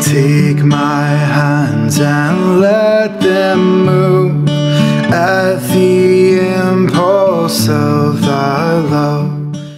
Take my hands and let them move at the impulse of thy love.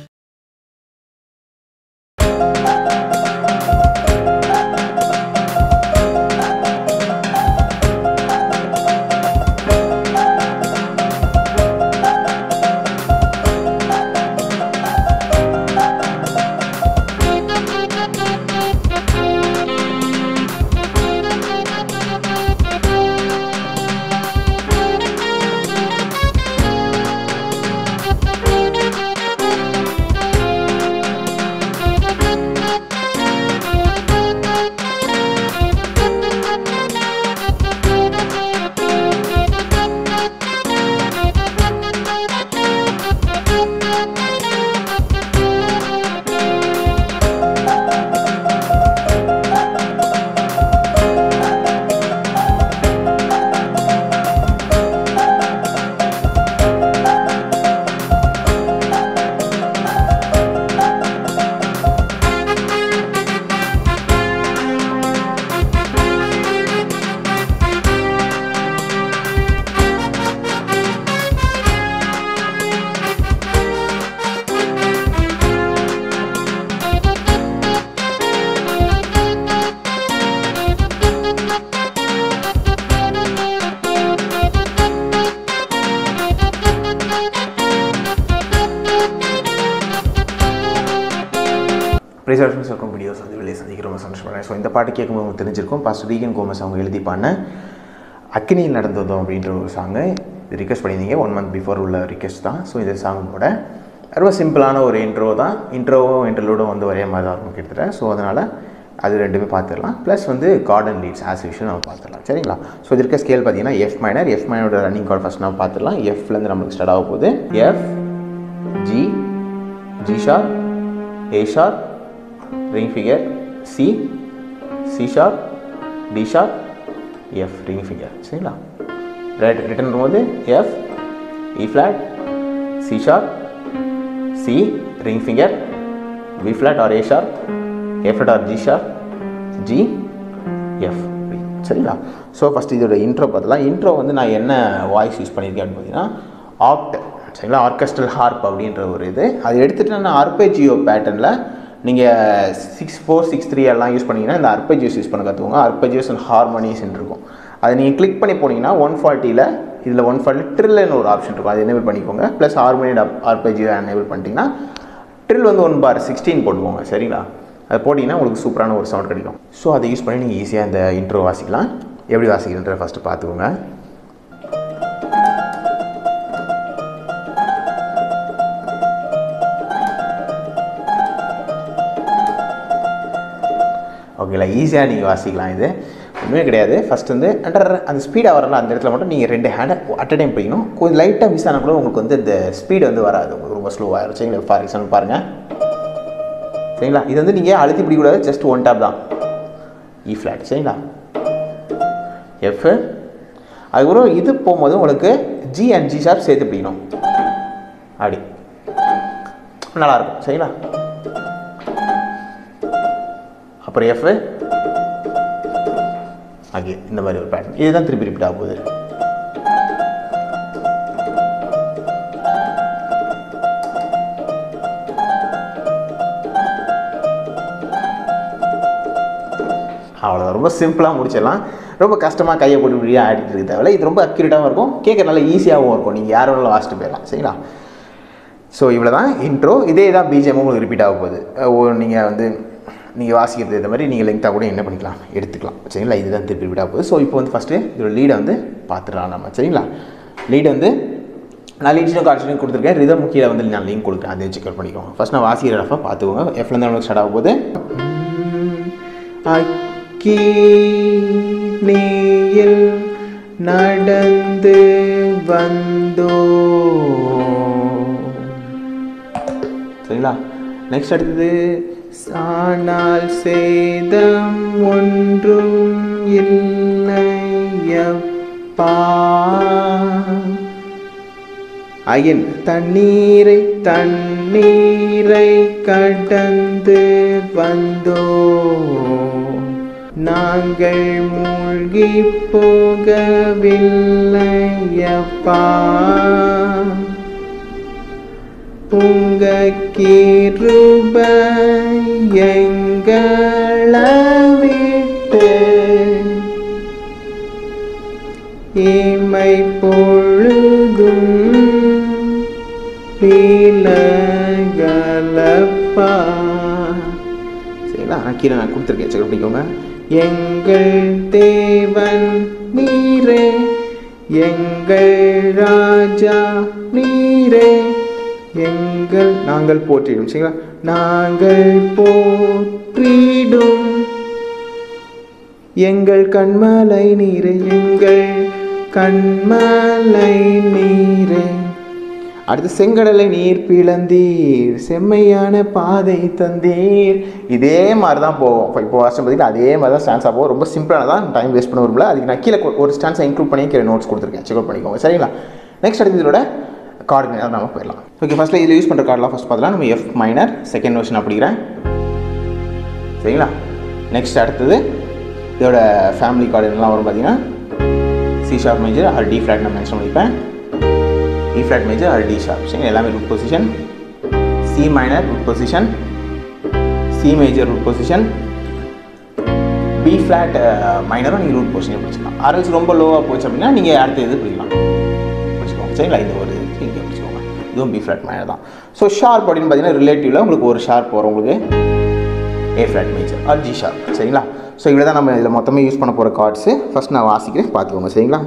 ப்ரிசர்வேஷன்ஸ் இருக்கும் videos வந்து வெளியே சந்திக்க ரொம்ப சந்தோஷப்படுறேன் ஸோ இந்த பாட்டு கேட்கும்போது உங்களுக்கு தெரிஞ்சிருக்கும் பாஸ்டர் ரீகன் கோமஸ் அவங்க எழுதி பாடின அக்கினியில் நடந்ததும் அப்படின்ற ஒரு சாங்கை ரிக்வெஸ்ட் பண்ணியிருந்தீங்க ஒன் மந்த் பிஃபோர் உள்ள ரிக்வெஸ்ட் தான் ஸோ இந்த சாங்கோட ரொம்ப சிம்பிளான ஒரு இன்ட்ரோ தான் இன்ட்ரோவும் இன்டர்லூடும் வந்து ஒரே மாதிரி தான் இருக்கும் கிட்டத்தட்ட ஸோ அதனால் அது ரெண்டுமே பார்த்துடலாம் ப்ளஸ் வந்து கார்டன் லீட்ஸ் ஆஸ் யூஷுவல் நம்ம பார்த்துடலாம் சரிங்களா ஸோ இது இருக்க ஸ்கேல் பார்த்தீங்கன்னா எஃப் மைனர் எஃப் மைனரோட ரன்னிங் கார்டு ஃபஸ்ட் நம்ம பார்த்துடலாம் எஃப்லேருந்து நம்மளுக்கு ஸ்டார்ட் ஆக போகுது F G G sharp A sharp ring finger C C sharp D sharp F ring finger சரிங்களா ரைட் ரிட்டன் போது F E flat C sharp C ring finger B flat or A sharp A flat or G sharp G F சரிங்களா so first இதோட intro பார்த்தலாம் intro வந்து நான் என்ன voice use பண்ணியிருக்கேன் அப்படின்னு பார்த்தீங்கன்னா ஆக்ட் சரிங்களா ஆர்கெஸ்ட்ரல் ஹார்ப் அப்படின்ற ஒரு இது அது எடுத்துகிட்டு நான் அர்பேஜியோ பேட்டர்னில் நீங்கள் சிக்ஸ் ஃபோர் சிக்ஸ் த்ரீ எல்லாம் யூஸ் பண்ணிங்கன்னா இந்த அர்பேஜியோஸ் யூஸ் பண்ண கற்றுக்கோங்க அர்பேஜியோஸ் அண்ட் ஹார்மோனியஸ்ன்னு இருக்கும் அதை நீங்கள் கிளிக் பண்ணி போனீங்கன்னா ஒன் ஃபார்ட்டியில் இதில் ஒன் ஃபார்ட்டி ட்ரில்னு ஒரு ஆப்ஷன் இருக்கும் அதை எனேபிள் பண்ணிக்கோங்க ப்ளஸ் ஹார்மோனியட் அர்பேஜியோ எனேபிள் பண்ணிட்டீங்கன்னா ட்ரில் வந்து ஒன் பார் சிக்ஸ்டீன் போட்டுக்கோங்க சரிங்களா அதை போட்டிங்கன்னா உங்களுக்கு சூப்பரான ஒரு சவுண்ட் கிடைக்கும் ஸோ அதை யூஸ் பண்ணி நீங்கள் ஈஸியாக இந்த இன்ட்ரோ வாசிக்கலாம் எப்படி வாசிக்கிறன்ற ஃபஸ்ட்டு பார்த்துக்கோங்க ஓகேங்களா ஈஸியாக நீங்கள் வாசிக்கலாம் இது ஒன்றுமே கிடையாது ஃபஸ்ட் வந்து அண்டர் அந்த ஸ்பீடாக வரல அந்த இடத்துல மட்டும் நீங்கள் ரெண்டு ஹேண்டை அட் டைம் பிடிக்கணும் கொஞ்சம் லைட்டாக மிஸ் ஆனால் கூட உங்களுக்கு வந்து இந்த ஸ்பீடு வந்து வராது உங்களுக்கு ரொம்ப ஸ்லோவாக சரிங்களா ஃபார் எக்ஸாம்பிள் பாருங்கள் சரிங்களா இது வந்து நீங்கள் அழுத்தி பிடிக்கூடாது ஜஸ்ட் ஒன் டாப் தான் இ ஃப்ளாட் சரிங்களா எஃப் அதுக்கப்புறம் இது போகும்போது உங்களுக்கு ஜி அண்ட் ஜி ஷார்ப் சேர்த்து பிடிக்கணும் அப்படி நல்லாயிருக்கும் சரிங்களா அப்புறம் எஃப் ஆகிய இந்த மாதிரி ஒரு பேட்டர்ன் இதுதான் திருப்பி ரிப்பீட் ஆக போகுது அவ்வளோதான் ரொம்ப சிம்பிளாக முடிச்சிடலாம் ரொம்ப கஷ்டமாக கையை போட்டு இப்படியே ஆடிட்டு இருக்க தேவையில்ல இது ரொம்ப அக்யூரேட்டாகவும் இருக்கும் கேட்க நல்லா ஈஸியாகவும் இருக்கும் நீங்கள் யாரும் வேணாலும் வாசிட்டு போயிடலாம் சரிங்களா ஸோ இவ்வளோ தான் இன்ட்ரோ இதே தான் பிஜிஎம் உங்களுக்கு ரிப்பீட் ஆக போகுது நீங்கள் வந்து நீங்கள் வாசிக்கிறது இந்த மாதிரி நீங்கள் லெங்க்த்தாக கூட என்ன பண்ணிக்கலாம் எடுத்துக்கலாம் சரிங்களா இதுதான் திருப்பி ரிப்பீட் ஆக போகுது ஸோ இப்போ வந்து ஃபஸ்ட்டு இதோட லீடை வந்து பார்த்துடலாம் நம்ம சரிங்களா லீடு வந்து நான் லீட்ஸும் காட்சியும் கொடுத்துருக்கேன் ரிதம் கீழே வந்து நான் லிங்க் கொடுக்குறேன் அதை செக் அவுட் பண்ணிக்கோங்க ஃபஸ்ட் நான் வாசிக்கிற ரஃபாக பார்த்துக்கோங்க எஃப்லேருந்து நம்மளுக்கு ஸ்டார்ட் ஆக போகுது அக்கீனியில் நடந்து வந்தோ சரிங்களா நெக்ஸ்ட் அடுத்தது ஆனால் சேதம் ஒன்றும் இல்லையப்பா அயன் தண்ணீரை தண்ணீரை கடந்து வந்தோ நாங்கள் மூழ்கி போகவில்லையப்பா உங்க கிருப எங்களை விட்டு இமை பொழுதும் விலகலப்பா சரிங்களா நான் கீழே நான் கொடுத்துருக்கேன் செக் பண்ணிக்கோங்க எங்கள் தேவன் நீரே எங்கள் ராஜா நீரே எங்கள் நாங்கள் போற்றிடும் சரிங்களா நாங்கள் போற்றிடும் எங்கள் கண்மலை நீரே எங்கள் கண்மலை நீரே அடுத்து செங்கடலை நீர் பிளந்தீர் செம்மையான பாதை தந்தீர் இதே மாதிரி தான் போகும் இப்போ இப்போ வருஷம் பார்த்தீங்கன்னா அதே மாதிரி தான் ஸ்டான்ஸாக போகும் ரொம்ப சிம்பிளானதான் டைம் வேஸ்ட் பண்ண விரும்பல அதுக்கு நான் கீழே கொ- ஒரு ஸ்டான்ஸை இன்க்ளூட் பண்ணி கீழே நோட்ஸ் கொடுத்துருக்கேன் செக் அவுட் பண்ணிக்கோங்க சரிங்களா நெக்ஸ்ட் அடுத்து இதோட கார்டு நேரம் நம்ம போயிடலாம் ஓகே ஃபஸ்ட்டில் இதில் யூஸ் பண்ணுற கார்டெலாம் ஃபஸ்ட் பார்த்தலாம் நம்ம எஃப் மைனர் செகண்ட் வெர்ஷன் அப்படிங்கிறேன் சரிங்களா நெக்ஸ்ட் அடுத்தது இதோட ஃபேமிலி கார்டு என்னெல்லாம் வரும் பார்த்தீங்கன்னா C sharp major or D flat நான் மென்ஷன் பண்ணிப்பேன் E flat major or D sharp சரி எல்லாமே root position C minor root position C major root position B flat மைனரும் நீங்கள் ரூட் பொசிஷன் பிடிச்சிக்கலாம் ஆர்எல்ஸ் ரொம்ப லோவாக போச்சு அப்படின்னா நீங்கள் அடுத்த இது பிடிக்கலாம் பிடிச்சிக்கோங்க சரிங்களா இந்த ஒரு இது இங்கே பிடிச்சிக்கோங்க இதுவும் பி ஃப்ளாட் மைனர் தான் ஸோ ஷார்ப் அப்படின்னு பார்த்தீங்கன்னா ரிலேட்டிவில் உங்களுக்கு ஒரு ஷார்ப் வரும் உங்களுக்கு A flat major or G sharp சரிங்களா ஸோ இவ்வளோ தான் நம்ம இதில் மொத்தமே யூஸ் பண்ண போகிற கார்ட்ஸு ஃபஸ்ட் நான் வாசிக்கிறேன் பார்த்துக்கோங்க சரிங்களா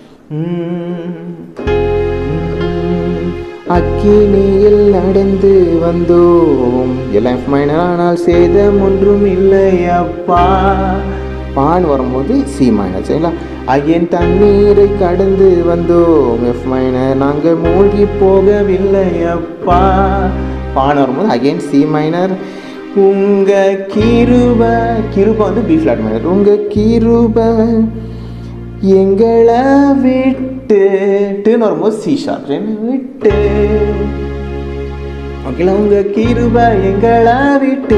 அக்கினியில் நடந்து வந்தோம் எல்லாம் எஃப் மைனர் ஆனால் சேதம் ஒன்றும் இல்லை அப்பா பான் வரும்போது சி மைனர் சரிங்களா அகைன் தண்ணீரை கடந்து வந்தோம் எஃப் மைனர் நாங்கள் மூழ்கி போகவில்லை அப்பா பான் வரும்போது அகைன் சி மைனர் உங்க கிருப கிருப வந்து பி ஃப்ளாட் மைனர் உங்க கிருப எங்களை விட்டு டுன்னு வரும்போது சி ஷார்ப் விட்டு ஓகேல உங்க கிருப எங்களை விட்டு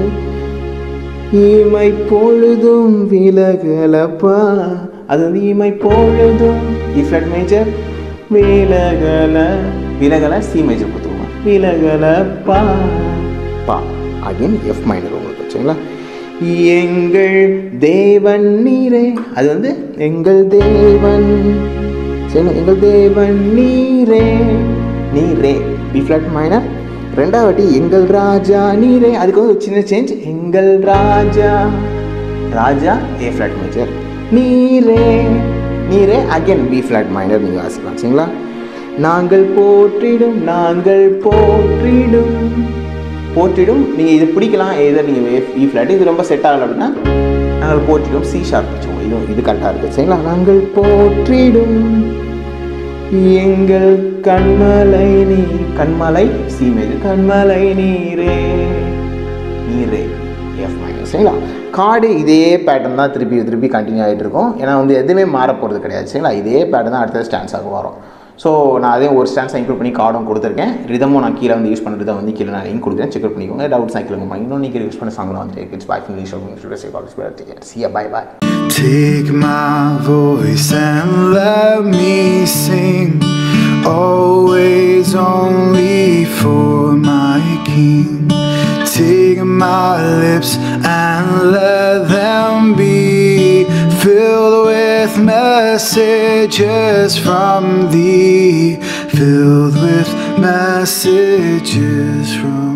இமை பொழுதும் விலகலப்பா அது வந்து இமை பொழுதும் இஃப்ளட் மேஜர் விலகல விலகல சி மேஜர் கொடுத்துருவோம் விலகலப்பா பா அகைன் எஃப் மைனர் உங்களுக்கு சரிங்களா எங்கள் தேவன் நீரே அது வந்து எங்கள் தேவன் சரிங்களா எங்கள் தேவன் நீரே நீரே பி ஃப்ளாட் மைனர் ரெண்டாவது வாட்டி எங்கள் ராஜா நீரே அதுக்கு வந்து ஒரு சின்ன சேஞ்ச் எங்கள் ராஜா ராஜா ஏ ஃப்ளாட் மேஜர் நீரே நீரே அகைன் பி ஃப்ளாட் மைனர் நீங்கள் வாசிக்கலாம் சரிங்களா நாங்கள் போற்றிடும் நாங்கள் போற்றிடும் போற்றிடும் நீங்கள் இது பிடிக்கலாம் எதர் நீங்கள் இ ஃப்ளாட் இது ரொம்ப செட் ஆகலை அப்படின்னா நாங்கள் போற்றிடும் சி ஷார்ப் வச்சுக்கோங்க இதுவும் இது கரெக்டாக இருக்குது சரிங்களா நாங்கள் போற்றிடும் எங்கள் கண்மலை நீ கண்மலை சி மேஜர் கண்மலை நீரே நீரே எஃப் மைனஸ் சரிங்களா கார்டு இதே பேட்டர்ன் தான் திருப்பி திருப்பி கண்டினியூ ஆகிட்டு இருக்கும் ஏன்னா வந்து எதுவுமே மாற போகிறது கிடையாது சரிங்களா இதே பேட்டர்ன் தான் அடுத்த ஸ்டான்ஸாக வரும் ஸோ நான் அதே ஒரு ஸ்டான்ஸை இன்க்ளூட் பண்ணி கார்டும் கொடுத்துருக்கேன் ரிதமும் நான் கீழே வந்து யூஸ் பண்ண ரிதம் வந்து கீழே நான் லிங்க் கொடுக்குறேன் செக் பண்ணிக்கோங்க டவுட் சைக்கிள் உங்கள் இன்னும் நீங்கள் யூஸ் பண்ண சாங்கில் வந்து it's bye finish see bye bye Take my voice and let me sing, always only for my King. Take my lips and let them be filled with messages from thee, filled with messages from